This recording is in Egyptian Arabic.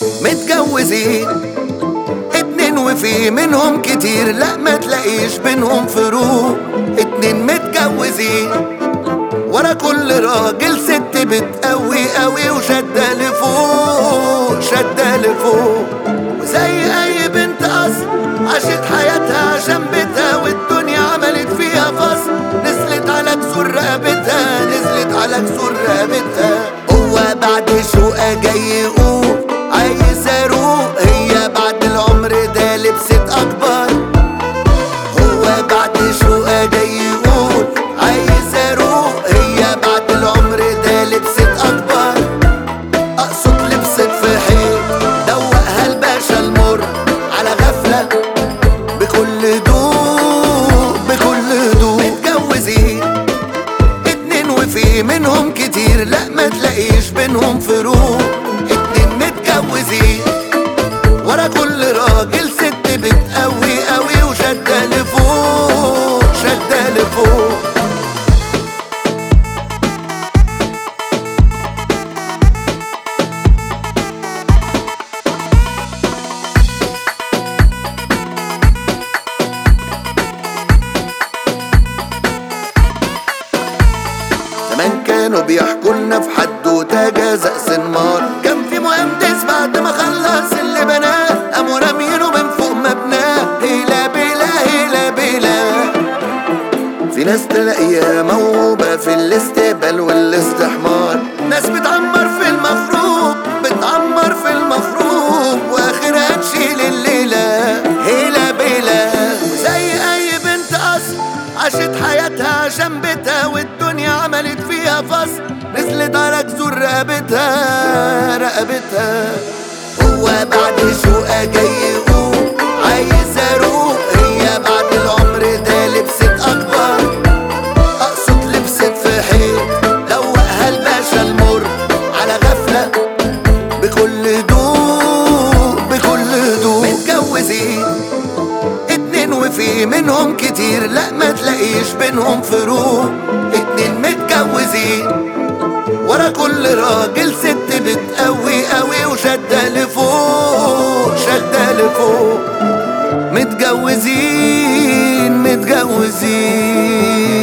متجوزين اتنين وفي منهم كتير لا ما تلاقيش بينهم فروق اتنين متجوزين ورا كل راجل ست بتقوي قوي وشدة لفوق شدة لفوق وزي اي بنت اصل عاشت حياتها عشان بيتها والدنيا عملت فيها فصل نزلت على كسور رقبتها نزلت على كسور رقبتها هو بعد شوقة جاي يقول عايز اروق هي بعد العمر ده لبست اكبر هو بعد شوقة جاي يقول عايز اروق هي بعد العمر ده لبست اكبر اقصد لبست في حيط دوقها الباشا المر على غفلة بكل هدوء بكل هدوء متجوزين اتنين وفي منهم كتير لا ما تلاقيش بينهم فروق اتنين متجوزين ورا كل راجل ست بتقوي قوي وشدة لفوق شدة لفوق زمان كانوا بيحكوا لنا في حدوته جزاء سنمار كان في مهندس بعد ما خلص اللي بناه قاموا رامينه من فوق مبناه هيلا بلا هيلا بلا في ناس تلاقيها موهوبة في الاستقبال والاستحمار ناس بتعمر في المخروب بتعمر في المخروب واخرها تشيل الليلة هيلا بلا وزي اي بنت اصل عاشت حياتها عشان بيتها والدنيا عملت فيها فصل نزلت على كسور رقبتها رقبتها هو بعد شوقة جاي يقول عايز اروق هي بعد العمر ده لبست اكبر اقصد لبست في حيط دوقها الباشا المر على غفلة بكل هدوء بكل هدوء متجوزين اتنين وفي منهم كتير لا ما تلاقيش بينهم فروق اتنين متجوزين ورا كل راجل ست بتقوي قوي وشدة لفوق شدة لفوق متجوزين متجوزين